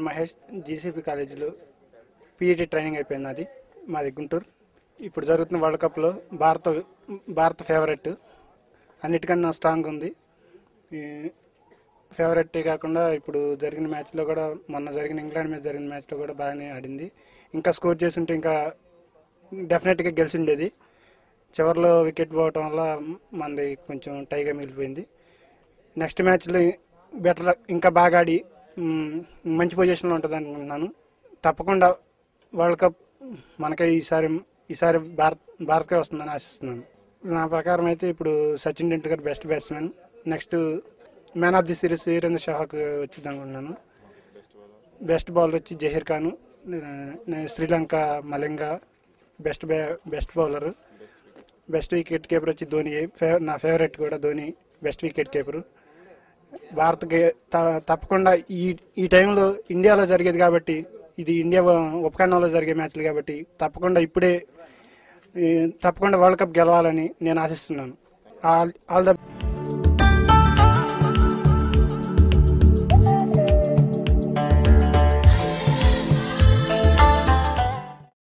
Mahesh GCP కాలేజీలో PET training అయిపోయింది అది మాది గుంటూరు ఇప్పుడు జరుగుతున్న వరల్డ్ కప్లో భారత భారత ఫేవరెట్ అన్నిటికన్నా స్ట్రాంగ్ ఉంది ఈ ఫేవరెట్ కాకుండా ఇప్పుడు జరిగిన మ్యాచ్లో కూడా మొన్న జరిగిన ఇంగ్లాండ్ మీద జరిగిన మ్యాచ్లో కూడా బాగానే ఆడింది ఇంకా స్కోర్ చేస్తుంటే ఇంకా డెఫినెట్గా గెలిచిండేది చివరిలో వికెట్ పోవటం వల్ల మనది కొంచెం టైగా మిగిలిపోయింది నెక్స్ట్ మ్యాచ్లో బెటర్ ఇంకా బాగా ఆడి మ్, మంచి పొజిషన్లో ఉంటుంది అనుకుంటున్నాను తప్పకుండా వరల్డ్ కప్ మనకే ఈసారి ఈసారి భారత్ భారత్కే వస్తుందని ఆశిస్తున్నాను నా ప్రకారం అయితే ఇప్పుడు Sachin Tendulkar best batsmen next man of the series Virender Sehwag వచ్చింది అనుకుంటున్నాను బెస్ట్ బౌలర్ వచ్చి Zaheer Khan Sri Lanka Malinga best best bowler best wicket keeper వచ్చి ధోని ఫే- నా ఫేవరెట్ కూడా ధోని బెస్ట్ వికెట్ కీపర్ భారత్కి త- తప్పకుండా ఈ ఈ టైంలో ఇండియాలో జరిగేది కాబట్టి ఇది ఇండియా ఉపఖండంలో జరిగే మ్యాచ్లు కాబట్టి తప్పకుండా ఇప్పుడే ఈ, తప్పకుండా వరల్డ్ కప్ గెలవాలని నేను ఆశిస్తున్నాను ఆల్ ఆల్ ద